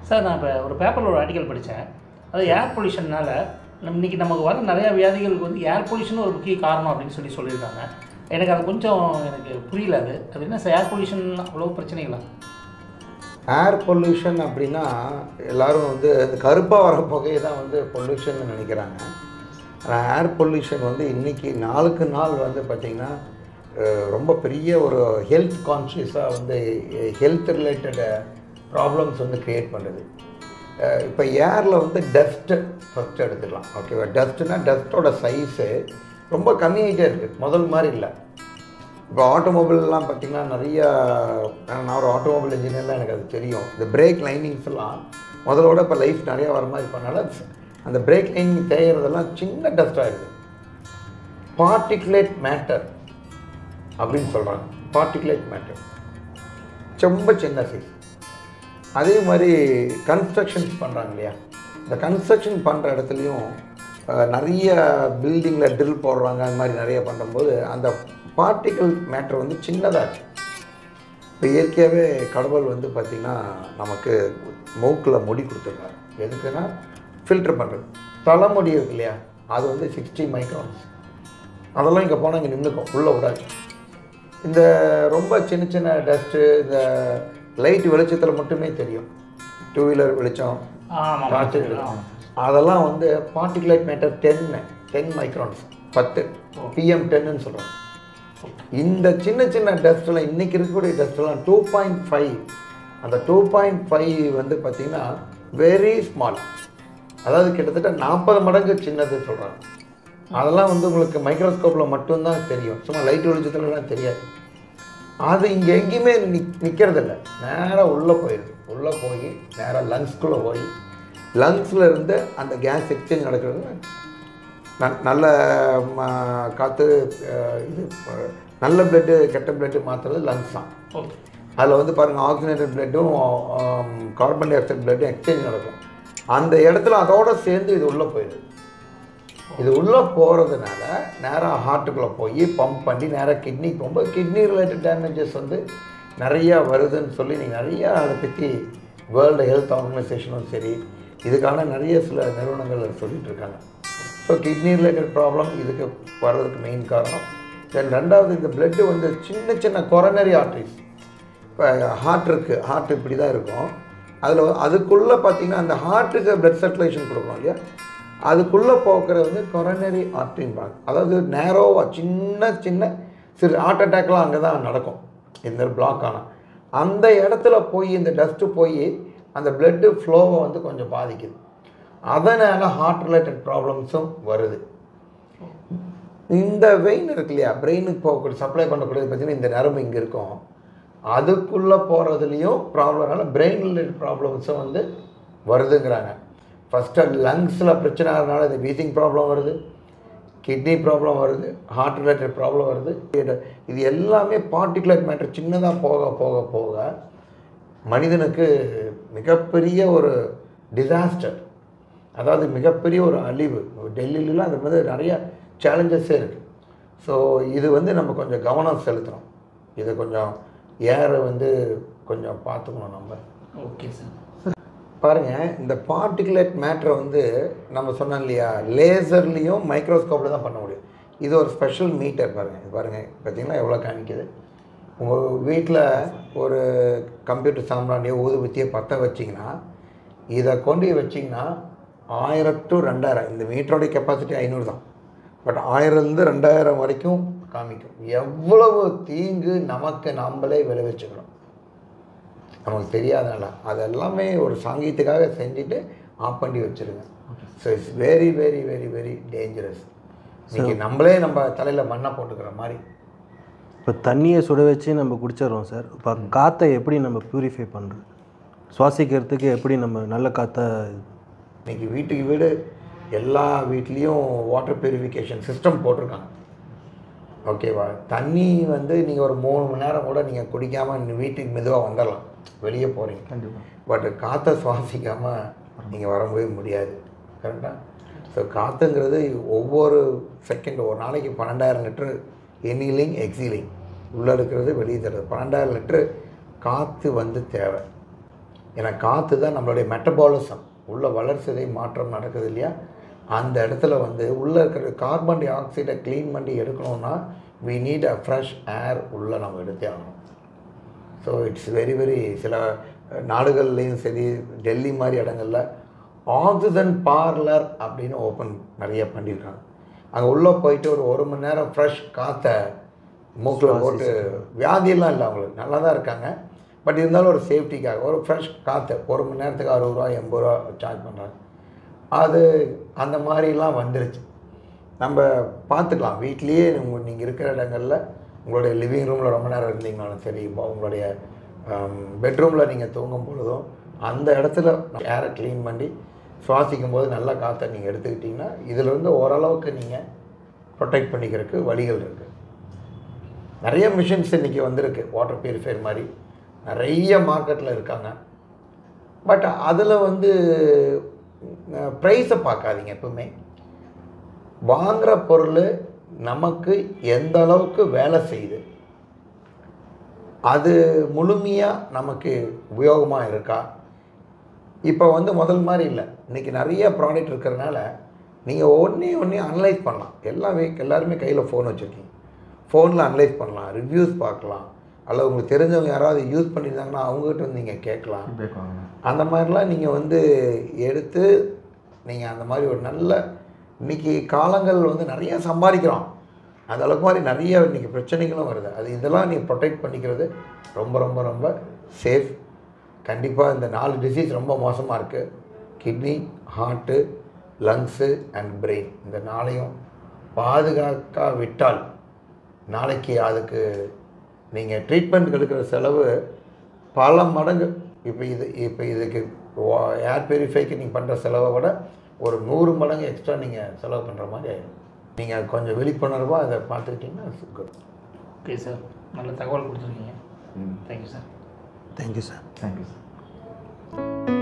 sir நான் இப்போ ஒரு பேப்பரில் ஒரு ஆர்டிக்கல் படித்தேன் அது ஏர் பொல்யூஷன்னால இன்னைக்கு நமக்கு வர நிறைய வியாதிகளுக்கு வந்து ஏர் பொல்யூஷன் ஒரு முக்கிய காரணம் அப்படின்னு சொல்லி சொல்லியிருக்காங்க எனக்கு அது கொஞ்சம் எனக்கு புரியல அது அது என்ன சார் ஏர் பொல்யூஷன் அவ்வளோ பிரச்சனைகளா ஏர் பொல்யூஷன் அப்படின்னா எல்லாரும் வந்து இந்த கருப்பாக வர புகையை தான் வந்து பொல்யூஷன் நினைக்கிறாங்க ஆனால் ஏர் பொல்யூஷன் வந்து இன்றைக்கி நாளுக்கு நாள் வந்து பார்த்திங்கன்னா அஹ், ரொம்ப பெரிய ஒரு ஹெல்த் கான்ஷியஸாக வந்து ஹெல்த் ரிலேட்டட் ப்ராப்ளம்ஸ் வந்து க்ரியேட் பண்ணுது இப்போ ஏரில் வந்து டஸ்ட்டு ஃபஸ்ட்டு எடுத்துக்கலாம் ஓகேவா டஸ்ட்டுனா டஸ்ட்டோட சைஸு ரொம்ப கம்மியாகிட்டே இருக்குது முதல் மாதிரி இல்லை இப்போ ஆட்டோமொபைல்லாம் பார்த்தீங்கன்னா நிறைய நான் ஒரு ஆட்டோமொபைல் இன்ஜினியர்லாம் எனக்கு அது தெரியும் இந்த பிரேக் லைனிங்ஸ் எல்லாம் முதலோட இப்போ லைஃப் நிறையா வர மாதிரி பண்ணால அந்த பிரேக் லைனிங் தேயறதெல்லாம் சின்ன டஸ்ட் ஆகிடுது பார்ட்டிகுலேட் மேட்டர் அப்படின்னு சொல்கிறாங்க பார்ட்டிகுலேட் மேட்டர் ரொம்ப சின்ன சைஸ் அதே மாதிரி கன்ஸ்ட்ரக்ஷன்ஸ் பண்ணுறாங்க இல்லையா இந்த கன்ஸ்ட்ரக்ஷன் பண்ணுற இடத்துலையும் அஹ், நிறைய பில்டிங்கில் ட்ரில் போடுறாங்க அந்த மாதிரி நிறைய பண்ணும்போது அந்த பார்ட்டிகல் மேட்டர் வந்து சின்னதாச்சு இப்போ இயற்கையாகவே கடவுள் வந்து பார்த்திங்கன்னா நமக்கு மூக்கில் முடி கொடுத்துருக்காரு எதுக்குன்னா ஃபில்டர் பண்ணுறது தலைமுடி இருக்கு இல்லையா அது வந்து சிக்ஸ்டி மைக்ரான்ஸ் அதெல்லாம் இங்கே போனால் இங்கே நின்றுக்கும் உள்ளே விடாது இந்த ரொம்ப சின்ன சின்ன டஸ்ட்டு இந்த லைட் வெளிச்சத்தில் மட்டுமே தெரியும் டூ வீலர் வெளிச்சம் ஆமாம் காற்று வெளிச்சம் அதெல்லாம் வந்து பார்ட்டிகுலேட் மேட்டர் டென்னு டென் மைக்ரான்ஸ் பத்து பிஎம் டென்னு சொல்கிறாங்க இந்த சின்ன சின்ன டஸ்ட்லாம் இன்றைக்கி இருக்கக்கூடிய டஸ்ட்லாம் டூ பாயிண்ட் ஃபைவ் அந்த டூ பாயிண்ட் ஃபைவ் வந்து பார்த்திங்கன்னா வெரி ஸ்மால் அதாவது கிட்டத்தட்ட நாற்பது மடங்கு சின்னது சொல்கிறாங்க அதெல்லாம் வந்து உங்களுக்கு மைக்ரோஸ்கோப்பில் மட்டும்தான் தெரியும் சும்மா லைட் வெளிச்சத்துலலாம் தெரியாது அது இங்கே எங்கேயுமே நிக் நிற்கிறதில்ல நேராக உள்ளே போயிடுது உள்ளே போய் நேராக லங்ஸ்குள்ளே போய் லங்ஸில் இருந்து அந்த கேஸ் எக்ஸ்சேஞ்ச் நடக்கிறது ந- நல்ல ம, காற்று அஹ், இது அஹ், நல்ல பிளட்டு கெட்ட பிளட்டு மாற்றுறது லங்ஸ் தான் ஓகே அதில் வந்து பாருங்கள் ஆக்சிஜனேட்டட் பிளட்டும் கார்பன் டை ஆக்சைடு பிளட்டும் எக்ஸ்சேஞ்ச் நடக்கும் அந்த இடத்துல அதோட சேர்ந்து இது உள்ளே போயிடுது இது உள்ளே போகிறதுனால நேராக ஹார்ட்டுக்குள்ளே போய் பம்ப் பண்ணி நேராக கிட்னிக்கு போகும்போது கிட்னி ரிலேட்டட் டேமேஜஸ் வந்து நிறையா வருதுன்னு சொல்லி நீங்கள் நிறையா அதை பற்றி வேர்ல்டு ஹெல்த் ஆர்கனைசேஷனும் சரி இதுக்கான நிறைய சில நிறுவனங்கள் சொல்லிட்டு இருக்காங்க ஸோ கிட்னி ரிலேட்டட் ப்ராப்ளம் இதுக்கு வர்றதுக்கு மெயின் காரணம் தென் ரெண்டாவது இந்த பிளட்டு வந்து சின்ன சின்ன கொரோனரி ஆர்ட்ரிஸ் இப்போ ஹார்ட் இருக்குது ஹார்ட் இப்படி தான் இருக்கும் அதில் அதுக்குள்ளே பார்த்தீங்கன்னா அந்த ஹார்ட்டுக்கு பிளட் சர்க்குலேஷன் கொடுக்கணும் இல்லையா அதுக்குள்ளே போக்குறது வந்து கொரோனரி ஆர்ட்ரின்பாங்க அதாவது நேரோவாக சின்ன சின்ன சிறு ஹார்ட் அட்டாக்லாம் அங்கே தான் நடக்கும் இந்த பிளாக் ஆனால் அந்த இடத்துல போய் இந்த டஸ்ட்டு போய் அந்த பிளட்டு ஃப்ளோவை வந்து கொஞ்சம் பாதிக்குது அதனால் ஹார்ட் ரிலேட்டட் ப்ராப்ளம்ஸும் வருது இந்த வெயின் இருக்கு இல்லையா பிரெயினுக்கு போகக்கூடிய சப்ளை பண்ணக்கூடியது பார்த்தீங்கன்னா இந்த நரம்பு இங்கே இருக்கும் அதுக்குள்ளே போகிறதுலையும் ப்ராப்ளம்னால பிரெயின் ரிலேட்டட் ப்ராப்ளம்ஸும் வந்து வருதுங்கிறாங்க ஃபஸ்ட்டு லங்ஸில் பிரச்சனை ஆகிறதுனால இந்த வீசிங் ப்ராப்ளம் வருது கிட்னி ப்ராப்ளம் வருது ஹார்ட் ரிலேட்டட் ப்ராப்ளம் வருது இது- இது எல்லாமே பார்ட்டிகுலர் மேட்டர் சின்னதாக போக போக போக மனிதனுக்கு மிகப்பெரிய ஒரு டிசாஸ்டர் அதாவது மிகப்பெரிய ஒரு அழிவு டெல்லியிலலாம் அது மாதிரி நிறைய சேலஞ்சஸே இருக்குது ஸோ இது வந்து நம்ம கொஞ்சம் கவனம் செலுத்தணும் இதை கொஞ்சம் ஏரை வந்து கொஞ்சம் பார்த்துக்கணும் நம்ம ஓகே சார் பாருங்கள் இந்த பார்ட்டிகுலேட் மேட்ரை வந்து நம்ம சொன்னோம் இல்லையா லேசர்லேயும் மைக்ரோஸ்கோப்பில் தான் பண்ண முடியும் இது ஒரு ஸ்பெஷல் மீட்டர் பாருங்கள் இது பாருங்கள் பார்த்தீங்கன்னா எவ்வளோ காமிக்குது உங்கள் வீட்டில் ஒரு கம்ப்யூட்டர் சாம்பிராணியோ ஊதுபத்தியோ பற்ற வச்சிங்கன்னா இதை கொண்டு போய் வச்சிங்கன்னா ஆயிரம் டு ரெண்டாயிரம் இந்த மீட்டரோட கெப்பாசிட்டி ஐநூறு தான் பட் ஆயிரம்லேருந்து ரெண்டாயிரம் வரைக்கும் காமிக்கும் எவ்வளவு தீங்கு நமக்கு நாம்பளே விளைவிச்சுக்கிறோம் நமக்கு தெரியாதனால அது எல்லாமே ஒரு சாங்கீத்துக்காக செஞ்சுட்டு ஆஃப் பண்ணி வச்சுருங்க so it's very very very very dangerous இன்னைக்கு நம்மளே நம்ம தலையில் மண்ணை போட்டுக்கிற மாதிரி இப்போ தண்ணியை சுட வச்சு நம்ம குடிச்சிடுறோம் சார் இப்போ காற்றை எப்படி நம்ம பியூரிஃபை பண்ணுறது சுவாசிக்கிறதுக்கு எப்படி நம்ம நல்ல காற்றை இன்னைக்கு வீட்டுக்கு வீடு எல்லா வீட்லேயும் வாட்டர் பியூரிஃபிகேஷன் சிஸ்டம் போட்டிருக்காங்க ஓகேவா தண்ணி வந்து நீங்கள் ஒரு மூணு மணி நேரம் கூட நீங்கள் குடிக்காமல் வீட்டுக்கு மெதுவாக வந்துடலாம் வெளியே போகிறீங்க கண்டிப்பாக பட் காற்றை சுவாசிக்காமல் நீங்கள் வரவே முடியாது கரெக்டாக ஸோ காற்றுங்கிறது ஒவ்வொரு செகண்ட் ஒரு நாளைக்கு பன்னெண்டாயிரம் லிட்டரு இன்ஹீலிங் எக்ஸீலிங் உள்ளே இருக்கிறது வெளியே தருது பன்னெண்டாயிரம் லிட்டரு காற்று வந்து தேவை ஏன்னா காற்று தான் நம்மளுடைய மெட்டபாலிசம் உள்ள வளர்ச்சிதை மாற்றம் நடக்குது இல்லையா அந்த இடத்துல வந்து உள்ளே இருக்கிற கார்பன் டை ஆக்சைடை க்ளீன் பண்ணி எடுக்கணும்னா we need a fresh air உள்ளே நம்ம எடுத்தே ஆகணும் ஸோ இட்ஸ் வெரி வெரி சில நாடுகள்லேயும் சரி டெல்லி மாதிரி இடங்கள்ல ஆக்சிஜன் பார்லர் அப்படின்னு ஓப்பன் நிறைய பண்ணியிருக்காங்க அங்கே உள்ளே போயிட்டு ஒரு ஒரு மணி நேரம் ஃப்ரெஷ் காற்றை மூக்கில் போட்டு வியாதியெல்லாம் இல்லை அவங்களுக்கு நல்லா தான் இருக்காங்க பட் இருந்தாலும் ஒரு சேஃப்டிக்காக ஒரு ஃப்ரெஷ் காற்று ஒரு மணி நேரத்துக்கு அறுபது ரூபா எண்பது ரூபா சார்ஜ் பண்ணுறாங்க அது அந்த மாதிரிலாம் வந்துருச்சு நம்ம பார்த்துக்கலாம் வீட்லேயே உங்கள் நீங்கள் இருக்கிற இடங்களில் உங்களுடைய லிவிங் ரூமில் ரொம்ப நேரம் இருந்தீங்கனாலும் சரி இப்போ உங்களுடைய பெட்ரூமில் நீங்கள் தூங்கும் பொழுதும் அந்த இடத்துல ஏரை க்ளீன் பண்ணி சுவாசிக்கும் போது நல்ல காற்றை நீங்கள் எடுத்துக்கிட்டிங்கன்னா இதிலிருந்து ஓரளவுக்கு நீங்கள் ப்ரொடெக்ட் பண்ணிக்கிறதுக்கு வழிகள் இருக்குது நிறைய மிஷின்ஸ் இன்றைக்கி வந்திருக்கு வாட்டர் பியூரிஃபையர் மாதிரி நிறைய மார்க்கெட்டில் இருக்காங்க பட் அதில் வந்து ப்ரைஸை பார்க்காதீங்க எப்பவுமே வாங்குகிற பொருள் நமக்கு எந்த அளவுக்கு வேலை செய்யுது அது முழுமையாக நமக்கு உபயோகமாக இருக்கா இப்போ வந்து முதல் மாதிரி இல்லை இன்றைக்கி நிறைய ப்ராடக்ட் இருக்கிறதுனால நீங்கள் ஒன்றே ஒன்றே அனலைஸ் பண்ணலாம் எல்லா வெஹிக் எல்லாருமே கையில் ஃபோன் வச்சுருக்கீங்க ஃபோனில் அனலைஸ் பண்ணலாம் ரிவ்யூஸ் பார்க்கலாம் அல்லது உங்களுக்கு தெரிஞ்சவங்க யாராவது யூஸ் பண்ணியிருந்தாங்கன்னா அவங்ககிட்ட வந்து நீங்கள் கேட்கலாம் ஃபீட்பேக் வாங்கணும் அந்த மாதிரிலாம் நீங்கள் வந்து எடுத்து நீங்கள் அந்த மாதிரி ஒரு நல்ல இன்னைக்கு காலங்கள் வந்து நிறைய சம்பாதிக்கிறோம் அந்த அளவுக்கு மாதிரி நிறைய இன்றைக்கி பிரச்சனைகளும் வருது அது இதெல்லாம் நீ ப்ரொடெக்ட் பண்ணிக்கிறது ரொம்ப ரொம்ப ரொம்ப சேஃப் கண்டிப்பாக இந்த நாலு டிசீஸ் ரொம்ப மோசமாக இருக்குது kidney heart lungs and brain இந்த நாளையும் பாதுகாக்கா விட்டால் நாளைக்கு அதுக்கு நீங்கள் ட்ரீட்மெண்ட் எடுக்கிற செலவு பல மடங்கு இப்போ இது இப்போ இதுக்கு ஏர் பியூரிஃபைக்கு நீங்கள் பண்ணுற செலவை விட ஒரு நூறு மடங்கு எக்ஸ்ட்ரா நீங்கள் செலவு பண்ணுற மாதிரி ஆயிடும் நீங்கள் கொஞ்சம் விழிப்புணர்வாக அதை பார்த்துக்கிட்டிங்கன்னா குட் ஓகே சார் நல்ல தகவல் கொடுத்துருக்கீங்க thank you sir thank you sir thank you sir